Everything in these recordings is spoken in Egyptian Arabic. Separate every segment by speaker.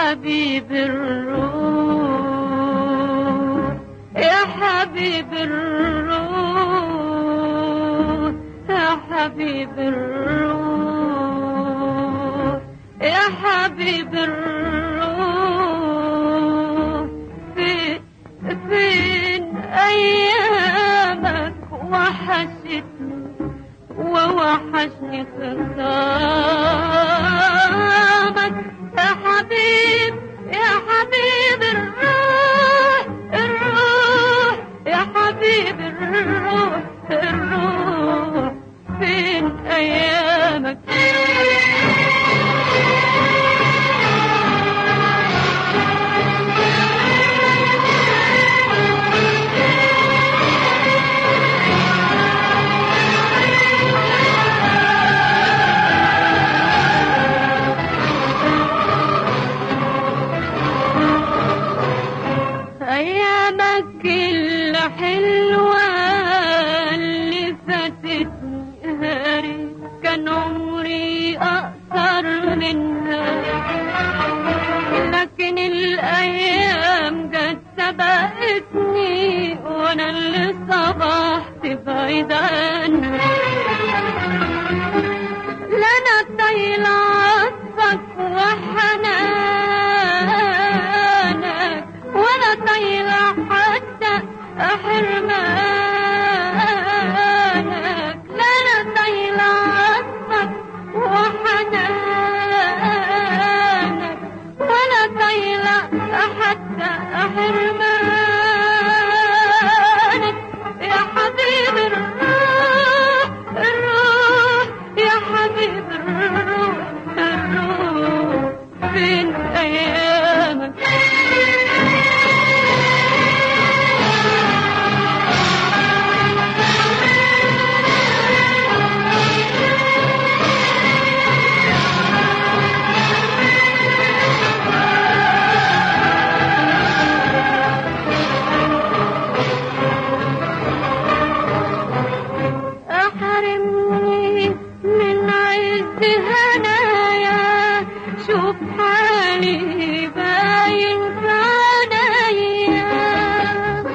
Speaker 1: حبيب الروح يا حبيب الروح يا حبيب الروح يا حبيب الروح في فين أيامك وحشتني ووحشني خطامك يا حبيب يا حبيب الروح الروح يا حبيب الروح الروح فين أيامك أيامك الحلوة اللي فاتتني هاري كان عمري أقصر منها لكن الأيام جت سبقتني وأنا اللي صبحت بعيد عنها لا أنا طايلة عطفك وحنانك ولا طايلة حتى حرمانك لا أنا طايلة عطفك وحنانك ولا طايلة حتى حرمانك يا حبيب الروح الروح يا حبيب الروح الروح فين أيامك أحرمني من عز هنايا شوف حالي باين في عينيا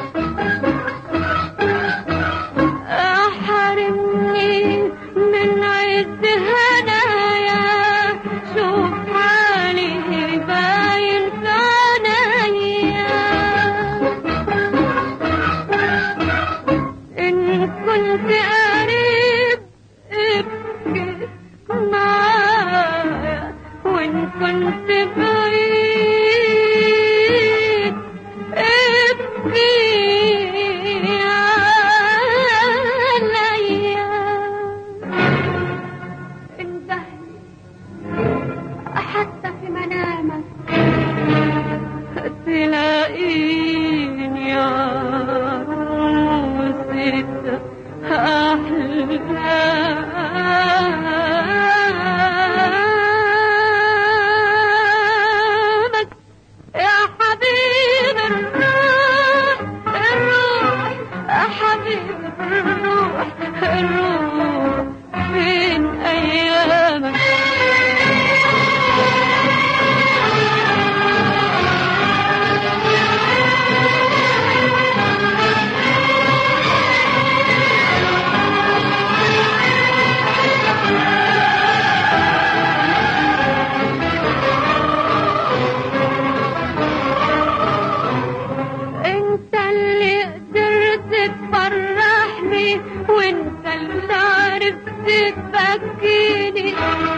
Speaker 1: أحرمني من عز هنايا شوف حالي باين في عينيا إن كنت قريب ابكي معايا وإن كنت بعيد ابكي عليا انتهي حتى في منامك تلاقيني عروسة أحلامك يا حبيب الروح الروح يا حبيب الروح الروح فين أيامك انت اللي قدرت تفرحني وانت اللي عرفت تبكيني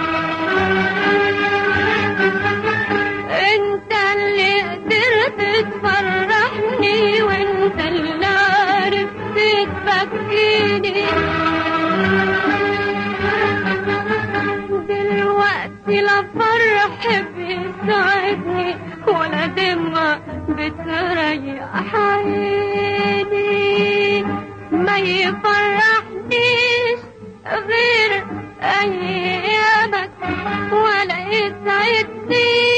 Speaker 1: انت اللي قدرت تفرحني وانت اللي عرفت تبكيني دلوقتي لا فرح بيسعدني ولا دمعة بتريح عيني ما يفرحنيش غير أيامك ولا يسعدني